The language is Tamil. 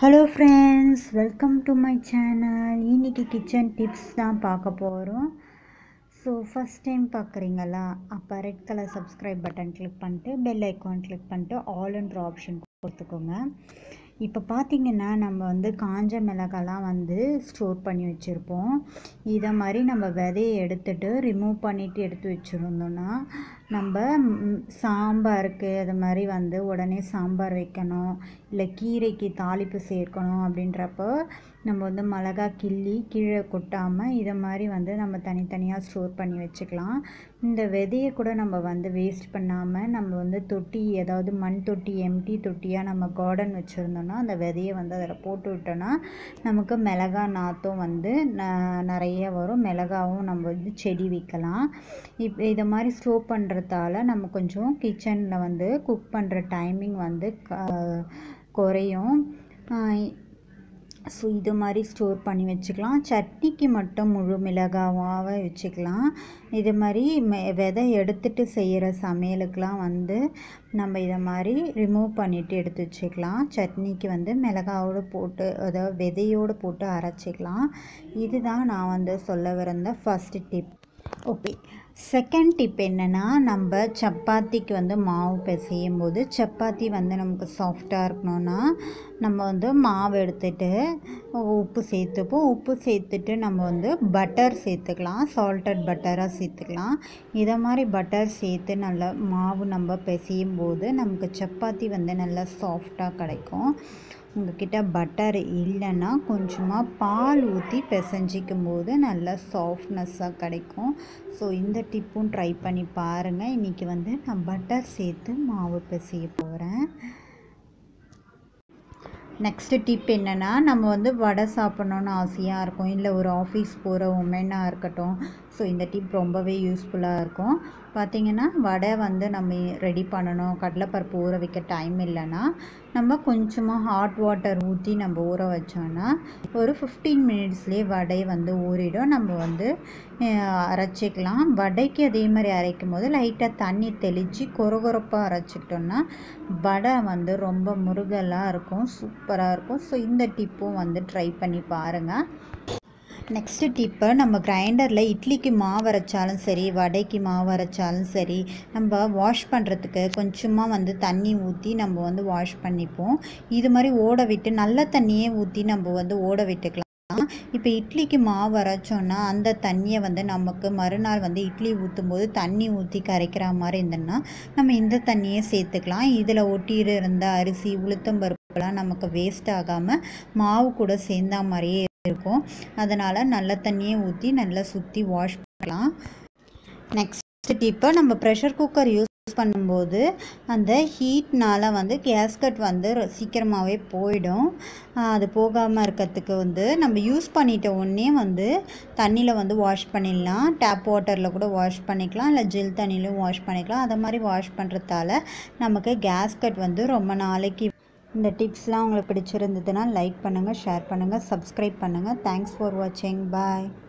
hello friends welcome to my channel இன்னைக்கு கிச்சன் டிப்ஸ் தான் பார்க்க போகிறோம் ஸோ ஃபஸ்ட் டைம் பார்க்குறீங்களா அப்போ red colour subscribe button click பண்ணிட்டு பெல் ஐக்கான் கிளிக் பண்ணிட்டு ஆல்ன்ற ஆப்ஷன் கொடுத்துக்கோங்க இப்போ பார்த்தீங்கன்னா நம்ம வந்து காஞ்ச மிளகாலாம் வந்து ஸ்டோர் பண்ணி வச்சுருப்போம் இதை மாதிரி நம்ம விதையை எடுத்துட்டு ரிமூவ் பண்ணிவிட்டு எடுத்து வச்சுருந்தோன்னா நம்ம ம், சாம்பாருக்கு அது மாதிரி வந்து உடனே சாம்பார் வைக்கணும் இல்லை கீரைக்கு தாளிப்பு சேர்க்கணும் அப்படின்றப்போ நம்ம வந்து மிளகா கிள்ளி கீழே கொட்டாமல் இதை மாதிரி வந்து நம்ம தனித்தனியாக ஸ்டோர் பண்ணி வச்சுக்கலாம் இந்த விதையை கூட நம்ம வந்து வேஸ்ட் பண்ணாமல் நம்ம வந்து தொட்டி ஏதாவது மண் தொட்டி எம்டி தொட்டியாக நம்ம கார்டன் வச்சுருந்தோம்னா அந்த விதையை வந்து அதில் போட்டு விட்டோன்னா நமக்கு மிளகா நாற்றும் வந்து ந- நிறைய வரும் மிளகாவும் நம்ம வந்து செடி வைக்கலாம் இப்போ இதை மாதிரி ஸ்டோர் பண்ணுறதால நம்ம கொஞ்சம் கிச்சனில் வந்து குக் பண்ணுற டைமிங் வந்து க- குறையும் ஸோ இது மாதிரி ஸ்டோர் பண்ணி வச்சுக்கலாம் சட்னிக்கு மட்டும் முழு மிளகாவாக வச்சுக்கலாம் இது மாதிரி மெ விதை எடுத்துட்டு செய்கிற சமையலுக்கெலாம் வந்து நம்ம இதை மாதிரி ரிமூவ் பண்ணிவிட்டு எடுத்து வச்சுக்கலாம் சட்னிக்கு வந்து மிளகாவோடு போட்டு அதாவது விதையோடு போட்டு அரைச்சிக்கலாம் இதுதான் நான் வந்து சொல்ல விருந்த first tip okay second tip என்னென்னா நம்ம சப்பாத்திக்கு வந்து மாவு பிசையும் போது சப்பாத்தி வந்து நமக்கு சாஃப்டாக இருக்கணும்னா நம்ம வந்து மாவு எடுத்துட்டு உப்பு சேர்த்துப்போம் உப்பு சேர்த்துட்டு நம்ம வந்து பட்டர் சேர்த்துக்கலாம் சால்டட் பட்டராக சேர்த்துக்கலாம் இதை மாதிரி பட்டர் சேர்த்து நல்லா மாவு நம்ம பிசையும் போது நமக்கு சப்பாத்தி வந்து நல்லா சாஃப்டாக கிடைக்கும் உங்ககிட்ட பட்டர் இல்லைன்னா கொஞ்சமாக பால் ஊற்றி பிசைஞ்சிக்கும் போது நல்லா சாஃப்ட்னஸ்ஸாக கிடைக்கும் ஸோ இந்த டிப்பும் ட்ரை பண்ணி பாருங்கள் இன்றைக்கி வந்து நான் பட்டர் சேர்த்து மாவு பிசைய போகிறேன் நெக்ஸ்ட்டு டிப் என்னென்னா நம்ம வந்து வடை சாப்பிட்ணுன்னு ஆசையாக இருக்கும் இல்லை ஒரு ஆஃபீஸ் போகிற உமனாக இருக்கட்டும் ஸோ இந்த டிப் ரொம்பவே யூஸ்ஃபுல்லாக இருக்கும் பார்த்திங்கன்னா வடை வந்து நம்ம ரெடி பண்ணணும் கடலைப்பருப்பு ஊற வைக்க டைம் இல்லைன்னா நம்ம கொஞ்சமாக ஹாட் வாட்டர் ஊற்றி நம்ம ஊற வச்சோன்னா ஒரு ஃபிஃப்டீன் மினிட்ஸ்லேயே வடை வந்து ஊறிடும் நம்ம வந்து அஹ், அரைச்சிக்கலாம் வடைக்கு அதே மாதிரி அரைக்கும் போது லைட்டாக தண்ணி தெளித்து கொரகொரப்பாக அரைச்சிக்கிட்டோம்னா வடை வந்து ரொம்ப முருகலாக இருக்கும் சூப்பராக இருக்கும் ஸோ இந்த டிப்பும் வந்து ட்ரை பண்ணி பாருங்கள் நெக்ஸ்ட்டு டிப்பு நம்ம கிரைண்டரில் இட்லிக்கு மாவு அரைச்சாலும் சரி வடைக்கு மாவு அரைச்சாலும் சரி நம்ம வாஷ் பண்ணுறதுக்கு கொஞ்சமாக வந்து தண்ணி ஊற்றி நம்ம வந்து வாஷ் பண்ணிப்போம் இது மாதிரி ஓட விட்டு நல்ல தண்ணியே ஊற்றி நம்ம வந்து ஓட விட்டுக்கலாம் இப்போ இட்லிக்கு மாவு அரைச்சோன்னா அந்த தண்ணியை வந்து நமக்கு மறுநாள் வந்து இட்லி ஊற்றும் போது தண்ணி ஊற்றி கரைக்கிற மாதிரி இருந்ததுன்னா நம்ம இந்த தண்ணியை சேர்த்துக்கலாம் இதில் ஒட்டிட்டு இருந்த அரிசி உளுத்தம்பருப்புலாம் நமக்கு வேஸ்ட் ஆகாமல் மாவு கூட சேர்ந்தா மாதிரியே இருக்கும் அதனால் நல்ல தண்ணியை ஊற்றி நல்லா சுற்றி வாஷ் பண்ணலாம் நெக்ஸ்ட் டிப்பு நம்ம ப்ரெஷர் குக்கர் யூஸ் பண்ணும்போது அந்த ஹீட்னால வந்து கேஸ்கட் வந்து ரொ- சீக்கிரமாகவே போயிடும் ஆஹ் அது போகாமல் இருக்கிறதுக்கு வந்து நம்ம யூஸ் பண்ணிட்ட உடனே வந்து தண்ணியில் வந்து வாஷ் பண்ணிடலாம் டேப் வாட்டரில் கூட வாஷ் பண்ணிக்கலாம் இல்லை ஜில் தண்ணியிலையும் வாஷ் பண்ணிக்கலாம் அதை மாதிரி வாஷ் பண்ணுறதால நமக்கு கேஸ்கட் வந்து ரொம்ப நாளைக்கு இந்த டிப்ஸ்லாம் உங்களுக்கு பிடிச்சிருந்ததுன்னா லைக் பண்ணுங்கள் ஷேர் பண்ணுங்கள் சப்ஸ்கிரைப் பண்ணுங்கள் தேங்க்ஸ் ஃபார் வாட்சிங் பாய்